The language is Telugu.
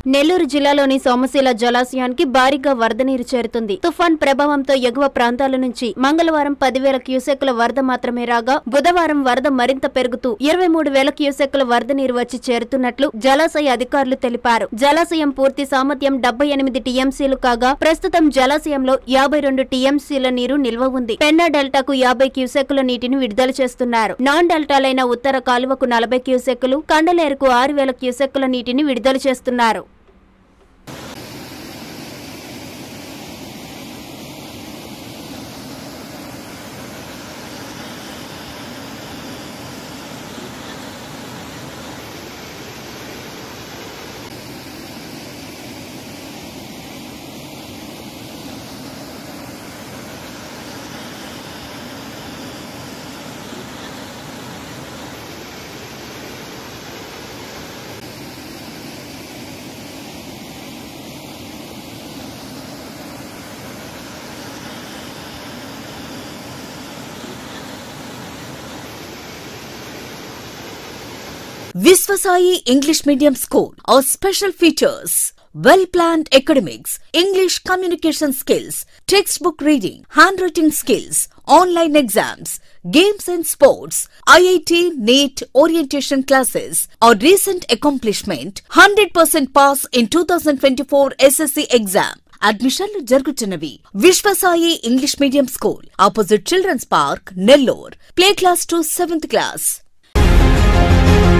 నెల్లూరు జిల్లాలోని సోమశీల జలాశయానికి భారీగా వరద నీరు చేరుతుంది తుఫాన్ ప్రభావంతో ఎగువ ప్రాంతాల నుంచి మంగళవారం పదివేల క్యూసెక్కుల వరద మాత్రమే రాగా బుధవారం వరద మరింత పెరుగుతూ ఇరవై మూడు వేల క్యూసెక్కుల వరద నీరు వచ్చి చేరుతున్నట్లు జలాశయ అధికారులు తెలిపారు జలాశయం పూర్తి సామర్థ్యం డెబ్బై ఎనిమిది టీఎంసీలు కాగా ప్రస్తుతం జలాశయంలో యాభై రెండు టీఎంసీల నీరు నిల్వ ఉంది పెన్నా డెల్టాకు యాభై క్యూసెక్కుల నీటిని విడుదల చేస్తున్నారు నాన్ డెల్టాలైన ఉత్తర కాలువకు నలభై క్యూసెక్కులు కండలేరుకు ఆరు వేల క్యూసెక్కుల నీటిని విడుదల చేస్తున్నారు Visvasai English Medium School. Our special features well planned academics, English communication skills, textbook reading, handwriting skills, online exams, games and sports, IIT NEET orientation classes. Our recent accomplishment 100% pass in 2024 SSC exam. అడ్మిషన్లు జరుగుతున్నవి Vishwasai English medium school opposite children's park Nellore play class to seventh class